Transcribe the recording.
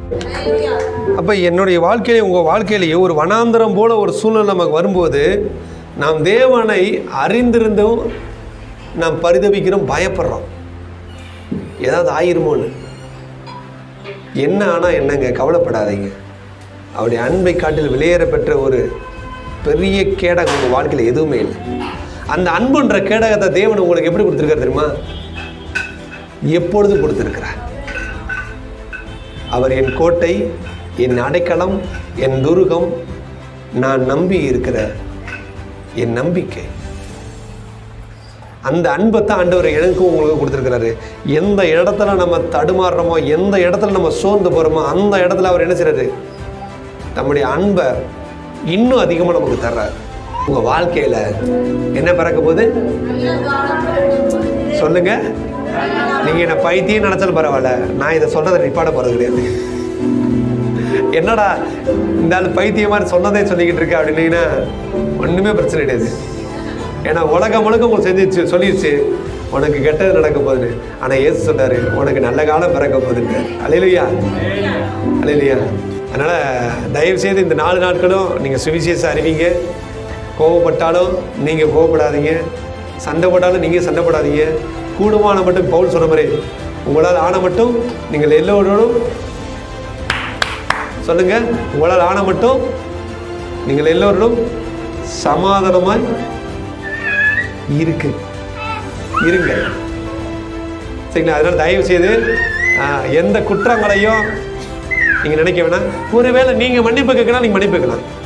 அப்போ என்னுடைய வாழ்க்கையில உங்கள் வாழ்க்கையிலேயே ஒரு வனாந்தரம் போல ஒரு சூழ்நிலை நமக்கு வரும்போது நாம் தேவனை அறிந்திருந்தும் நாம் பரிதபிக்கிறோம் பயப்படுறோம் ஏதாவது ஆயிருமோன்னு என்ன ஆனால் என்னங்க கவலைப்படாதீங்க அவருடைய அன்பை காட்டில் வெளியேற பெற்ற ஒரு பெரிய கேடகம் உங்கள் வாழ்க்கையில் எதுவுமே இல்லை அந்த அன்புன்ற கேடகத்தை தேவன் உங்களுக்கு எப்படி கொடுத்துருக்காரு தெரியுமா எப்பொழுதும் கொடுத்துருக்கிறார் அவர் என் கோட்டை என் அடைக்கலம் என் துருகம் நான் நம்பி இருக்கிற என் நம்பிக்கை அந்த அன்பை தான் ஆண்டவர் எனக்கும் உங்களுக்கு கொடுத்துருக்கிறாரு எந்த இடத்துல நம்ம தடுமாறுறோமோ எந்த இடத்துல நம்ம சோர்ந்து போகிறோமோ அந்த இடத்துல அவர் என்ன செய்றாரு நம்முடைய அன்பை இன்னும் அதிகமாக நமக்கு தர்றாரு உங்கள் வாழ்க்கையில் என்ன பிறக்க போகுது சொல்லுங்க நீங்கள் என்ன பைத்தியம் நினச்சாலும் பரவாயில்ல நான் இதை சொல்கிறத நிப்பாட போகிறது கிடையாது என்னடா இந்த ஆள் பைத்தியம் மாதிரி சொன்னதே சொல்லிக்கிட்டு இருக்க அப்படின்னீங்கன்னா ஒன்றுமே பிரச்சனை கிடையாது ஏன்னா உலகம் முழுக்க உங்களுக்கு செஞ்சிச்சு சொல்லிடுச்சு உனக்கு கெட்டது நடக்க போகுதுன்னு ஆனால் ஏசு சொன்னாரு உனக்கு நல்ல காலம் பிறக்க போகுதுன்னு அலையிலையா அலையிலையா அதனால் தயவு செய்து இந்த நாலு நாட்களும் நீங்கள் சுவிசேஷம் அறிவிங்க கோவப்பட்டாலும் நீங்கள் கோவப்படாதீங்க சண்டை போட்டாலும் நீங்கள் சண்டை போடாதீங்க கூடுமான மட்டும் பவுல் சொன்ன மாதிரி உங்களால் ஆன மட்டும் நீங்கள் எல்லோரோடும் சொல்லுங்க உங்களால் ஆன மட்டும் நீங்கள் எல்லோரும் சமாதானமாய் இருக்கு இருங்க சரிங்களா அதனால தயவு செய்து ஆ, எந்த குற்றங்களையும் நீங்க நினைக்க வேணாம் ஒருவேளை நீங்க மன்னிப்பு கேட்கலாம் நீங்க மன்னிப்பு கேட்கலாம்